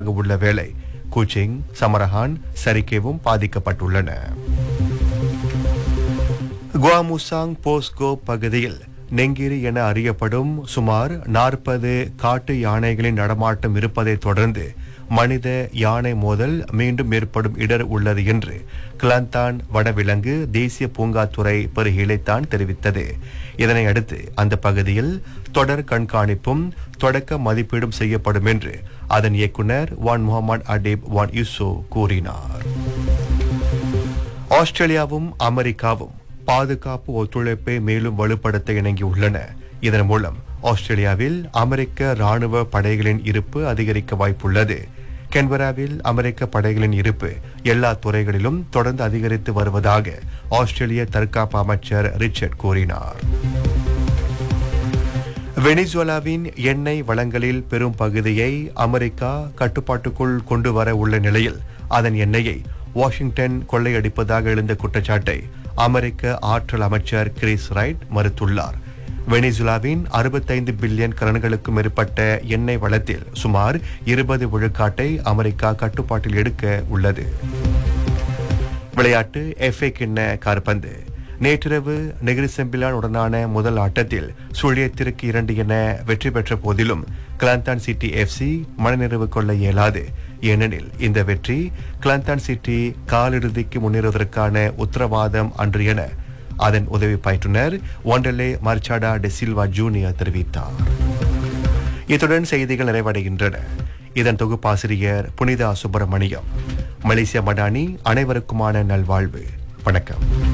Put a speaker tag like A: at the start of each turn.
A: உறுதியாக உள்ள வேளை குச்சிங் சமரஹான் சரிகேவும் பாதிக்கப்பட்டுள்ளன குவாமுசாங் போஸ்கோ பகுதியில் நெங்கிரி என அறியப்படும் சுமார் நாற்பது காட்டு யானைகளின் நடமாட்டம் இருப்பதைத் தொடர்ந்து மனித யானை மோதல் மீண்டும் ஏற்படும் இடர் உள்ளது என்று கிளாந்தான் வனவிலங்கு தேசிய பூங்காத்துறை பெருகிளைத்தான் தெரிவித்தது இதனை அடுத்து அந்த பகுதியில் தொடர் கண்காணிப்பும் தொடக்க மதிப்பீடும் செய்யப்படும் என்று அதன் இயக்குனர் வான் முகமது அடீப் வான் யூசோ கூறினார் ஆஸ்திரேலியாவும் அமெரிக்காவும் பாதுகாப்பு ஒத்துழைப்பை மேலும் வலுப்படுத்த இணங்கியுள்ளன இதன் மூலம் ஆஸ்திரேலியாவில் அமெரிக்க ராணுவ படைகளின் இருப்பு அதிகரிக்க வாய்ப்புள்ளது கென்பராவில் அமெரிக்க படைகளின் இருப்பு எல்லா துறைகளிலும் தொடர்ந்து அதிகரித்து வருவதாக ஆஸ்திரேலிய தற்காப்பு அமைச்சர் ரிச்சர்ட் கூறினார் வெனிசுவேலாவின் எண்ணெய் வளங்களில் பெரும் பகுதியை அமெரிக்கா கட்டுப்பாட்டுக்குள் கொண்டு வர உள்ள நிலையில் அதன் எண்ணெயை வாஷிங்டன் கொள்ளையடிப்பதாக எழுந்த குற்றச்சாட்டை அமெரிக்க ஆற்றல் அமைச்சர் கிறிஸ் ரைட் மறுத்துள்ளார் வெனிசுலாவின் அறுபத்தைந்து பில்லியன் கரன்களுக்கும் மேற்பட்ட எண்ணெய் வளத்தில் சுமார் இருபது விழுக்காட்டை அமெரிக்கா கட்டுப்பாட்டில் எடுக்க உள்ளது விளையாட்டு எஃப்ஏ கிண்ண கார்பந்து நேற்றிரவு நெகிரி செம்பிலான் உடனான முதல் ஆட்டத்தில் சுழியத்திற்கு இரண்டு என வெற்றி பெற்ற போதிலும் கிளாந்தான் சிட்டி எஃப்சி மனநிறைவு கொள்ள இயலாது ஏனெனில் இந்த வெற்றி கிளாந்தான் சிட்டி காலிறுதிக்கு முன்னேறுவதற்கான உத்தரவாதம் அன்று என அதன் உதவி பயிற்றுனர் ஒண்டலே மர்ச்சாடா டெசில்வா ஜூனியர் தெரிவித்தார் இத்துடன் செய்திகள் நிறைவடைகின்றன இதன் தொகுப்பாசிரியர் புனிதா சுப்பிரமணியம் மலேசிய மடானி அனைவருக்குமான நல்வாழ்வு வணக்கம்